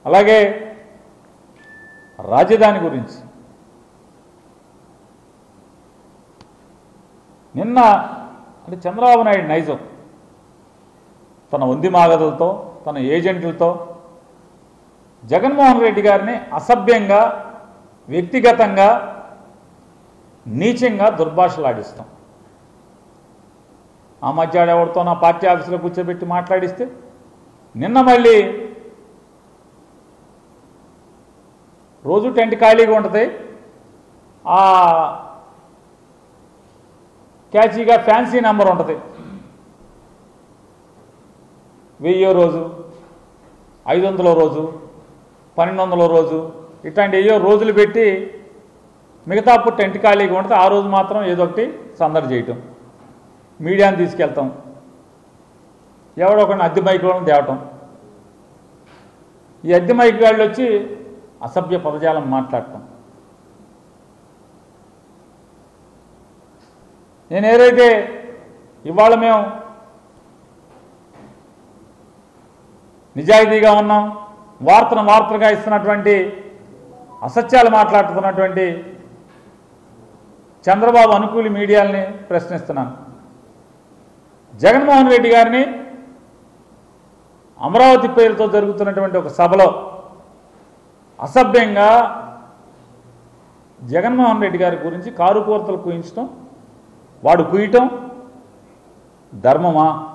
అలాగే రాజధాని గురించి నిన్న అంటే చంద్రబాబు నాయుడు నైజం తన వంది మాగదులతో తన ఏజెంట్లతో జగన్మోహన్ రెడ్డి గారిని అసభ్యంగా వ్యక్తిగతంగా నీచంగా దుర్భాషలాడిస్తాం ఆ మధ్య ఎవరితో నా పార్టీ ఆఫీసులో కూర్చోబెట్టి మాట్లాడిస్తే నిన్న మళ్ళీ రోజు టెంట్ ఖాళీగా ఉంటుంది ఆ క్యాచీగా ఫ్యాన్సీ నెంబర్ ఉంటుంది వెయ్యో రోజు ఐదు వందల రోజు పన్నెండు వందల రోజు ఇట్లాంటి ఏయో రోజులు పెట్టి మిగతా అప్పుడు టెంట్ ఖాళీగా ఉంటుంది ఆ రోజు మాత్రం ఏదో ఒకటి సందడి చేయటం మీడియాని తీసుకెళ్తాం ఎవడో ఒకరిని అద్దె మైకులను తేవటం ఈ అద్దె మైక్ గాళ్ళు వచ్చి అసభ్య పదజాలం మాట్లాడటం నేను ఏదైతే ఇవాళ మేము నిజాయితీగా ఉన్నాం వార్తను వార్తలుగా ఇస్తున్నటువంటి అసత్యాలు మాట్లాడుతున్నటువంటి చంద్రబాబు అనుకూలి మీడియాల్ని ప్రశ్నిస్తున్నాను జగన్మోహన్ రెడ్డి గారిని అమరావతి పేరుతో జరుగుతున్నటువంటి ఒక సభలో అసభ్యంగా జగన్మోహన్ రెడ్డి గారి గురించి కారు కోరతలు కుయించడం వాడు కుయటం ధర్మమా